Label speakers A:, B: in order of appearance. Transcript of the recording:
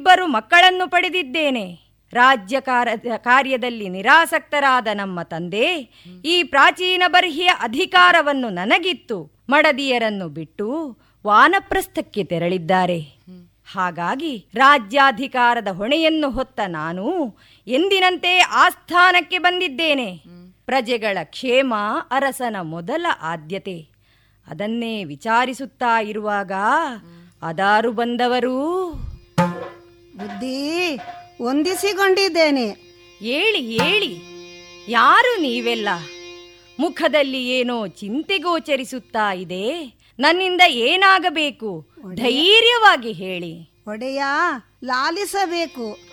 A: ಇಬ್ಬರು ಮಕ್ಕಳನ್ನು ಪಡೆದಿದ್ದೇನೆ ರಾಜ್ಯ ಕಾರ- ಕಾರ್ಯದಲ್ಲಿ ನಿರಾಸಕ್ತರಾದ ನಮ್ಮ ತಂದೆ ಈ ಪ್ರಾಚೀನ ಬರ್ಹಿಯ ಅಧಿಕಾರವನ್ನು ನನಗಿತ್ತು ಮಡದಿಯರನ್ನು ಬಿಟ್ಟು ವಾನಪ್ರಸ್ಥಕ್ಕೆ ತೆರಳಿದ್ದಾರೆ ಹಾಗಾಗಿ ರಾಜ್ಯಾಧಿಕಾರದ ಹೊಣೆಯನ್ನು ಹೊತ್ತ ನಾನು ಎಂದಿನಂತೆ ಆಸ್ಥಾನಕ್ಕೆ ಬಂದಿದ್ದೇನೆ ಪ್ರಜೆಗಳ ಕ್ಷೇಮ ಅರಸನ ಮೊದಲ ಆದ್ಯತೆ ಅದನ್ನೇ ವಿಚಾರಿಸುತ್ತಾ ಇರುವಾಗ ಅದಾರು ಬಂದವರು
B: ಬುದ್ಧಿ ಹೊಂದಿಸಿಕೊಂಡಿದ್ದೇನೆ
A: ಏಳಿ ಏಳಿ ಯಾರು ನೀವೆಲ್ಲ ಮುಖದಲ್ಲಿ ಏನೋ ಚಿಂತೆ ಗೋಚರಿಸುತ್ತಾ ಇದೆ ನನ್ನಿಂದ ಏನಾಗಬೇಕು ಧೈರ್ಯವಾಗಿ ಹೇಳಿ
B: ಒಡೆಯ ಲಾಲಿಸಬೇಕು